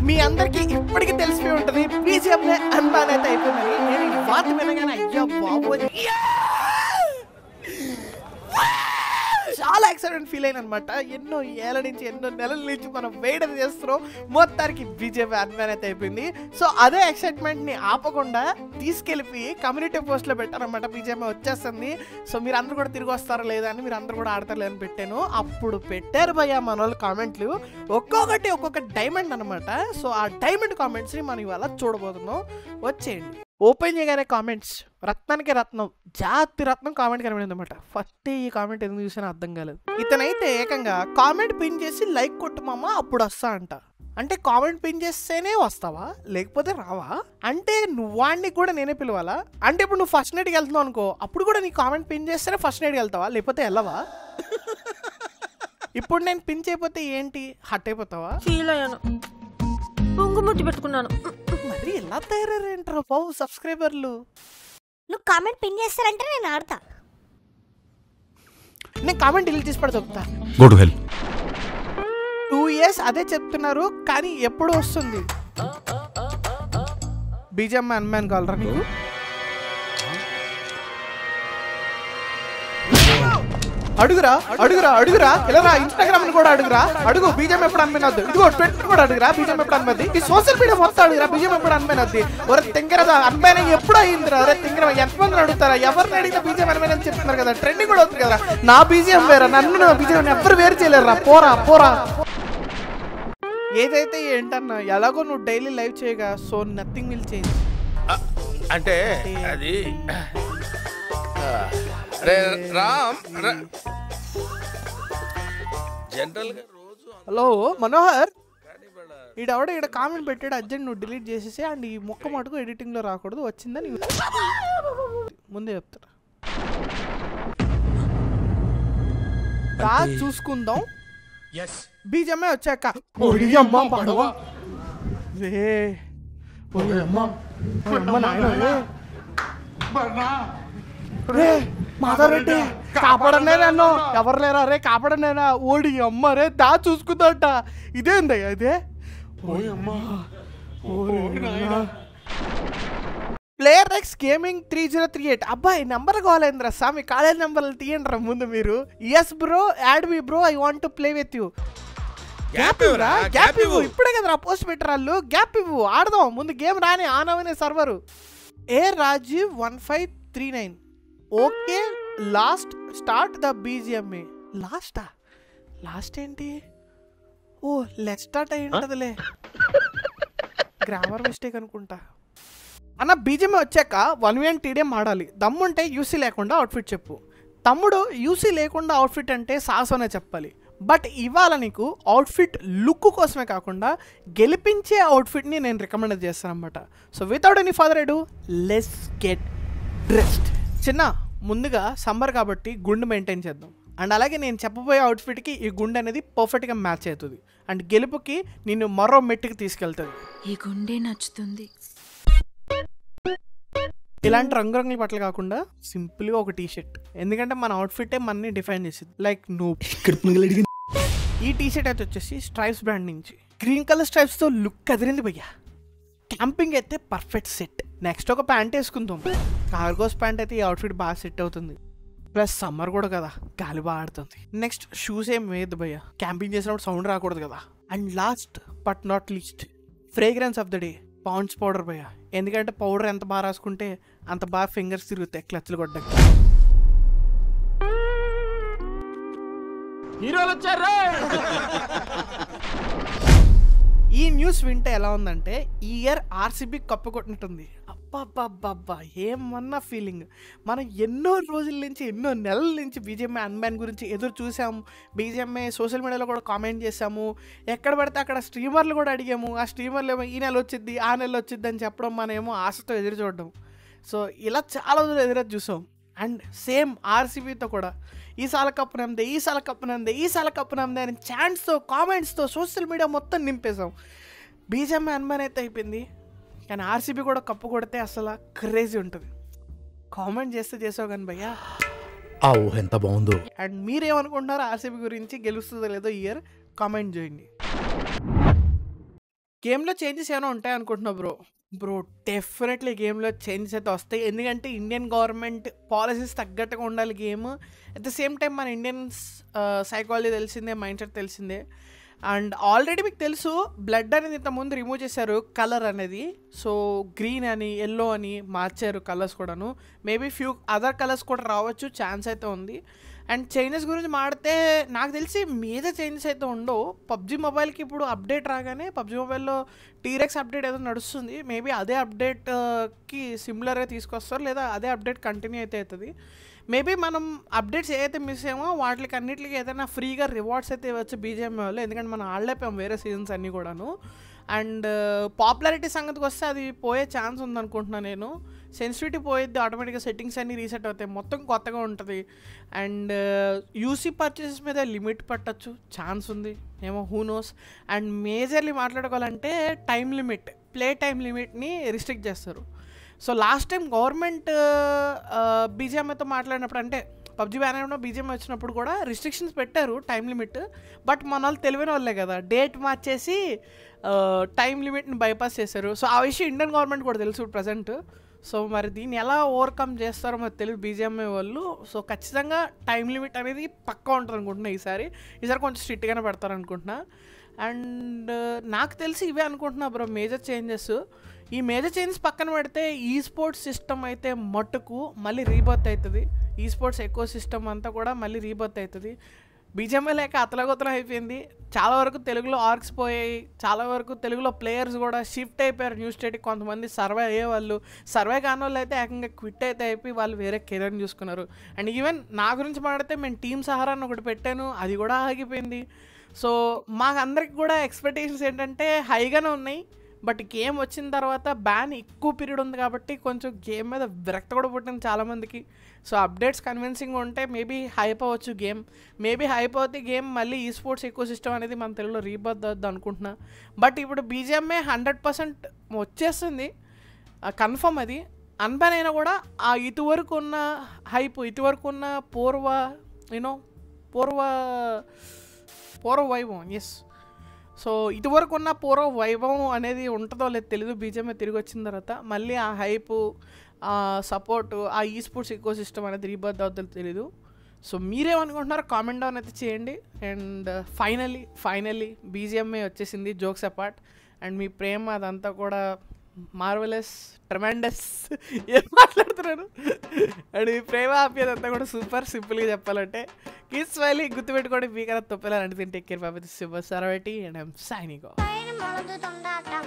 మీ అందరికి ఇప్పటికీ తెలిసిపోయి ఉంటుంది బీజిఎం అన్బాన్ అయితే అయిపోయిందని నేను ఈ వార్త వినగానే అయ్యో బాబు చాలా ఎక్సైటెడ్ ఫీల్ అయిన అనమాట ఎన్నో ఏళ్ళ నుంచి ఎన్నో నెలల నుంచి మనం వెయిట్ అయితే చేస్తున్నాం మొత్తానికి బీజేపీ అన్మ్యాన్ అయితే అయిపోయింది సో అదే ఎక్సైట్మెంట్ ని ఆపకుండా తీసుకెళ్ళి కమ్యూనిటీ పోస్ట్ లో పెట్టారనమాట బీజేపీ వచ్చేస్తుంది సో మీరు అందరూ కూడా తిరిగి వస్తారా లేదా అని మీరు అందరూ కూడా ఆడతారు లేదని పెట్టాను అప్పుడు పెట్టారు భయ్య మన వాళ్ళు కామెంట్లు ఒక్కొక్కటి ఒక్కొక్క డైమండ్ అనమాట సో ఆ డైమండ్ కామెంట్స్ ని మనం ఇవాళ చూడబోతున్నాం వచ్చేయండి ఓపెన్ చేయగానే కామెంట్స్ రత్నానికి రత్నం జాతి రత్నం కామెంట్ కనబడింది అనమాట ఫస్ట్ ఈ కామెంట్ ఎందుకు చూసినా అర్థం కాలేదు ఇతనైతే ఏకంగా కామెంట్ పిన్ చేసి లైక్ కొట్టు మామ అప్పుడు వస్తా అంట అంటే కామెంట్ పిన్ చేస్తేనే వస్తావా లేకపోతే రావా అంటే నువ్వు వాడిని కూడా నేనే పిలవాలా అంటే ఇప్పుడు నువ్వు ఫస్ట్ నైట్కి వెళ్తున్నావు అనుకో అప్పుడు కూడా నీ కామెంట్ పిన్ చేస్తేనే ఫస్ట్ నైట్కి వెళ్తావా లేకపోతే వెళ్ళవా ఇప్పుడు నేను పిన్ చేయకపోతే ఏంటి హట్ అయిపోతావా ఫీల్ అయ్యాను పొంగుముట్టి పెట్టుకున్నాను మరి ఎలా తయారయ్యారంటారా బాబు సబ్స్క్రైబర్లు నువ్వు కామెంట్ పిన్ చేస్తారంటే నేను ఆడతా నేను కామెంట్ డిలీట్ చేసి పడి చెప్తా go to hell two years అదే చెప్తున్నారు కానీ ఎప్పుడు వస్తుంది బీజం అన్మ్యాన్ కావాలరా నీకు అడుగురా అడుగురా అడుగురా ఇలా ఇన్స్టాగ్రామ్ కూడా అడుగురా అడుగు బీజం ఎప్పుడు అన్మైనద్దు ఇదిగో ట్విట్టర్ కూడా అడుగురా బీజం ఎప్పుడు అన్మైంది ఈ సోషల్ మీడియా మొత్తం అడుగురా బీజం ఎప్పుడు అన్మైనద్ది ఒరే తింగర అన్మైన ఎప్పుడు అయిందిరా అరే తింగర ఎంతమంది అడుగుతారా ఎవరిని అడిగినా బీజం అన్మైన అని చెప్తున్నారు కదా ట్రెండింగ్ కూడా అవుతుంది కదా నా బీజం వేరా నన్ను నా బీజం ఎవరు వేరు చేయలేరురా పోరా పోరా ఏదైతే ఏంటన్నా ఎలాగో నువ్వు డైలీ లైవ్ చేయగా సో నథింగ్ విల్ చేంజ్ అంటే అది ఆ, రే రామ్ జనరల్ గా రోజు హలో మనోహర్ ఈడెవడ ఈడ కామెంట్ పెట్టాడు అర్జెంట్ నువ్వు డిలీట్ చేసేసి అండ్ ఈ మొక్క మటుకు ఎడిటింగ్ లో రాకూడదు వచ్చిందని ముందే చెప్తారా రా చూసుకుందాం బీజమే వచ్చాక ఓడి అమ్మ పడవ రే ఓడి అమ్మ ఓడి అమ్మ నాయన రే. రే మాధవరెడ్డి కాపాడనే నన్ను ఎవరు లేరా రే కాపాడనేనా ఓడి అమ్మ రే దా చూసుకుందాట ఇదేందయ్యా ఇదే player X gaming three zero three eight అబ్బాయి నెంబర్ కావాలేంద్రా స్వామి కాలేజ్ నెంబర్లు తీయండి రా ముందు మీరు yes bro add me bro I want to play with you gap ఇవ్వరా గ్యాప్ ఇవ్వు ఇప్పుడే కదరా పోస్ట్ పెట్టరు వాళ్ళు గ్యాప్ ఇవ్వు ఆడదాం ముందు గేమ్ రాని ఆన్ అవనే సర్వరు ఏ Rajeev one five three nine okay last start the BGMI లాస్టా లాస్ట్ ఏంటి ఓ లెట్ స్టార్ట్ అయి ఉంటుందిలే గ్రామర్ మిస్టేక్ అనుకుంటా అన్న బీజమే వచ్చాక వన్ వన్ టీడీఎం ఆడాలి దమ్ముంటే యూసీ లేకుండా అవుట్ఫిట్ చెప్పు తమ్ముడు యూసీ లేకుండా అవుట్ఫిట్ అంటే సాహసనే చెప్పాలి బట్ ఇవాళ నీకు అవుట్ఫిట్ లుక్ కోసమే కాకుండా గెలిపించే అవుట్ఫిట్ని నేను రికమెండ్ చేస్తాను అనమాట so without any further ado let's get dressed చిన్న ముందుగా సమ్మర్ కాబట్టి గుండు మెయింటైన్ చేద్దాం అండ్ అలాగే నేను చెప్పబోయే అవుట్ఫిట్కి ఈ గుండె అనేది పర్ఫెక్ట్గా మ్యాచ్ అవుతుంది అండ్ గెలుపుకి నిన్ను మరో మెట్టుకి తీసుకెళ్తుంది ఈ గుండె నచ్చుతుంది ఇలాంటి రంగురంగుల బట్టలు కాకుండా సింపుల్గా ఒక టీ షర్ట్ ఎందుకంటే మన అవుట్ఫిటే మనని డిఫైన్ చేసింది లైక్ నువ్వు ఈ టీ షర్ట్ అయితే వచ్చేసి స్ట్రైప్స్ బ్రాండ్ నుంచి గ్రీన్ కలర్ స్ట్రైప్స్తో లుక్ అదిరింది భయ్యా క్యాంపింగ్ అయితే పర్ఫెక్ట్ సెట్ నెక్స్ట్ ఒక ప్యాంట్ వేసుకుందాం కార్గోస్ ప్యాంట్ అయితే ఈ అవుట్ఫిట్ బాగా సెట్ అవుతుంది ప్లస్ సమ్మర్ కూడా కదా గాలి బాగా ఆడుతుంది నెక్స్ట్ షూస్ ఏం వేయద్దు భయ్య క్యాంపింగ్ చేసినప్పుడు సౌండ్ రాకూడదు కదా and last but not least fragrance of the day Pond's powder భయ్య ఎందుకంటే పౌడర్ ఎంత బాగా రాసుకుంటే అంత బాగా ఫింగర్స్ తిరుగుతాయి క్లచ్లు కొట్టడానికి హీరోలు వచ్చారు ఈ న్యూస్ వింటే ఎలా ఉందంటే ఈ ఇయర్ ఆర్సీబీ కప్పు కొట్టినట్టుంది అబ్బాబ్బాబ్బా ఏమన్నా ఫీలింగ్ మనం ఎన్నో రోజుల నుంచి ఎన్నో నెలల నుంచి బీజేఎంఐ అన్బ్యాన్ గురించి ఎదురు చూసాము బీజేఎంఐ సోషల్ మీడియాలో కూడా కామెంట్ చేసాము ఎక్కడ పడితే అక్కడ స్ట్రీమర్లు కూడా అడిగాము ఆ స్ట్రీమర్లు ఏమో ఈ నెల వచ్చింది ఆ నెల వచ్చింది అని చెప్పడం మనమేమో ఆశతో ఎదురు చూడడం సో ఇలా చాలా రోజులు ఎదురు చూసాం అండ్ సేమ్ ఆర్సీబీతో కూడా ఈ సాల కప్పు నమ్దే ఈ సాల కప్పు నమ్దే ఈ సాల కప్పు నమ్దే అని ఛాన్స్తో కామెంట్స్తో సోషల్ మీడియా మొత్తం నింపేశాం బీజేఎంఐ అన్మన్ అయితే అయిపోయింది కానీ ఆర్సీబీ కూడా కప్పు కొడితే అసలు క్రేజీ ఉంటుంది కామెంట్ చేస్తే చేసావు కానీ భయ్యా ఆ ఊహ ఎంత బాగుందో అండ్ మీరేమనుకుంటున్నారో ఆర్సీబీ గురించి గెలుస్తుందో లేదో ఇయర్ కామెంట్ చేయండి గేమ్లో చేంజెస్ ఏమైనా ఉంటాయి అనుకుంటున్నావు బ్రో బ్రో డెఫినెట్లీ గేమ్లో చేంజెస్ అయితే వస్తాయి ఎందుకంటే ఇండియన్ గవర్నమెంట్ పాలసీస్ తగ్గట్టుగా ఉండాలి game at the same time మన ఇండియన్స్ సైకాలజీ తెలిసిందే మైండ్ సెట్ తెలిసిందే అండ్ ఆల్రెడీ మీకు తెలుసు బ్లడ్ అనేది ఇంతకుముందు రిమూవ్ చేశారు కలర్ అనేది సో గ్రీన్ అని ఎల్లో అని మార్చారు కలర్స్ కూడాను మేబీ ఫ్యూ అదర్ కలర్స్ కూడా రావచ్చు ఛాన్స్ అయితే ఉంది అండ్ చేంజెస్ గురించి మాడితే నాకు తెలిసి మేజర్ చేంజెస్ అయితే ఉండవు పబ్జి మొబైల్కి ఇప్పుడు అప్డేట్ రాగానే పబ్జి మొబైల్లో టీరెక్స్ అప్డేట్ ఏదో నడుస్తుంది మేబీ అదే అప్డేట్కి సిమిలర్గా తీసుకొస్తారు లేదా అదే అప్డేట్ కంటిన్యూ అయితే అవుతుంది మేబీ మనం అప్డేట్స్ ఏదైతే మిస్ అయ్యామో వాటికి అన్నిటికీ ఏదైనా ఫ్రీగా రివార్డ్స్ అయితే ఇవ్వచ్చు బీజేఎం వాళ్ళు ఎందుకంటే మనం ఆడలేపాం వేరే సీజన్స్ అన్నీ కూడాను అండ్ పాపులారిటీ సంగతికి వస్తే అది పోయే ఛాన్స్ ఉందనుకుంటున్నాను నేను సెన్సిటివిటీ పోయిద్ది ఆటోమేటిక్గా సెట్టింగ్స్ అన్నీ రీసెట్ అవుతాయి మొత్తం కొత్తగా ఉంటుంది అండ్ యూసీ పర్చేసెస్ మీద లిమిట్ పెట్టచ్చు ఛాన్స్ ఉంది ఏమో హూ నోస్ అండ్ మేజర్లీ మాట్లాడుకోవాలంటే టైం లిమిట్ ప్లే టైం లిమిట్ని రిస్ట్రిక్ట్ చేస్తారు సో లాస్ట్ టైం గవర్నమెంట్ బీజేఎంఐతో మాట్లాడినప్పుడు అంటే పబ్జీ బ్యాన్ అయినప్పుడు బీజేఎం వచ్చినప్పుడు కూడా రిస్ట్రిక్షన్స్ పెట్టారు టైం లిమిట్ బట్ మన వాళ్ళు తెలివైన వాళ్ళే కదా డేట్ మార్చేసి టైం లిమిట్ని బైపాస్ చేశారు సో ఆ విషయం ఇండియన్ గవర్నమెంట్ కూడా తెలుసు ప్రజెంట్ సో మరి దీన్ని ఎలా ఓవర్కమ్ చేస్తారో మరి తెలియదు బీజేఎంఐ వాళ్ళు సో ఖచ్చితంగా టైం లిమిట్ అనేది పక్కా ఉంటుంది అనుకుంటున్నా ఈసారి ఈసారి కొంచెం స్ట్రిక్ట్గానే పెడతారు అనుకుంటున్నా అండ్ నాకు తెలిసి ఇవే అనుకుంటున్నా బ్రో మేజర్ చేంజెస్ ఈ మేజర్ చేంజెస్ పక్కన పెడితే ఈ స్పోర్ట్స్ సిస్టమ్ అయితే మట్టుకు మళ్ళీ రీబర్త్ అవుతుంది ఈ స్పోర్ట్స్ ఎక్కువ సిస్టమ్ అంతా కూడా మళ్ళీ రీబర్త్ అవుతుంది బీజేఎంఐ లేక అతలగొతలం అయిపోయింది చాలా వరకు తెలుగులో ఆర్క్స్ పోయాయి చాలా వరకు తెలుగులో ప్లేయర్స్ కూడా షిఫ్ట్ అయిపోయారు న్యూ స్టేట్కి కొంతమంది సర్వే అయ్యేవాళ్ళు సర్వే కాని వాళ్ళు అయితే ఏకంగా క్విట్ అయితే అయిపోయి వాళ్ళు వేరే కెరీర్ని చూసుకున్నారు అండ్ ఈవెన్ నా గురించి మాడితే మేము టీమ్ సహారా అని ఒకటి పెట్టాను అది కూడా ఆగిపోయింది సో మాకు అందరికి కూడా ఎక్స్పెక్టేషన్స్ ఏంటంటే హైగానే ఉన్నాయి బట్ గేమ్ వచ్చిన తర్వాత బ్యాన్ ఎక్కువ పీరియడ్ ఉంది కాబట్టి కొంచెం గేమ్ మీద విరక్త కూడా పుట్టింది చాలామందికి సో అప్డేట్స్ కన్విన్సింగ్ ఉంటే మేబీ హైప్ అవ్వచ్చు గేమ్ మేబీ హైప్ అవుతే గేమ్ మళ్ళీ ఈ స్పోర్ట్స్ ఎక్కువ సిస్టమ్ అనేది మన తెలుగులో రీబర్త్ అవుద్ది అనుకుంటున్నా బట్ ఇప్పుడు బీజిఎంఏ హండ్రెడ్ పర్సెంట్ వచ్చేస్తుంది కన్ఫర్మ్ అది అన్బ్యాన్ అయినా కూడా ఆ ఇటువరకు ఉన్న హైప్ ఇటువరకు ఉన్న పూర్వ యూనో పూర్వ పూర్వ వైభవం ఎస్ సో ఇటువరకు ఉన్న పూర్వ వైభవం అనేది ఉంటుందో లేదు తెలీదు బీజేపీ తిరిగి వచ్చిన తర్వాత మళ్ళీ ఆ హైపు ఆ సపోర్ట్ ఆ ఈ స్పోర్ట్స్ ఎక్కువ సిస్టమ్ అనేది రీబర్త్ అవుతుందో తెలీదు సో మీరేమనుకుంటున్నారో కామెంట్ డౌన్ అయితే చేయండి అండ్ ఫైనలీ ఫైనలీ బీజిఎంఏ వచ్చేసింది జోక్స్ అపార్ట్ అండ్ మీ ప్రేమ అదంతా కూడా మార్వలెస్ ట్రమాండస్ ఏం మాట్లాడుతున్నాను అండ్ మీ ప్రేమ ఆప్యాయత అంతా కూడా సూపర్ సింపుల్గా చెప్పాలంటే కిస్ వైలీ గుర్తుపెట్టుకోండి మీ కదా తొప్పేలా అంటే టేక్ కేర్ బాబు శుభ సరవటి అండ్ ఐమ్ సైనింగ్ పైన మొలదు తొండాట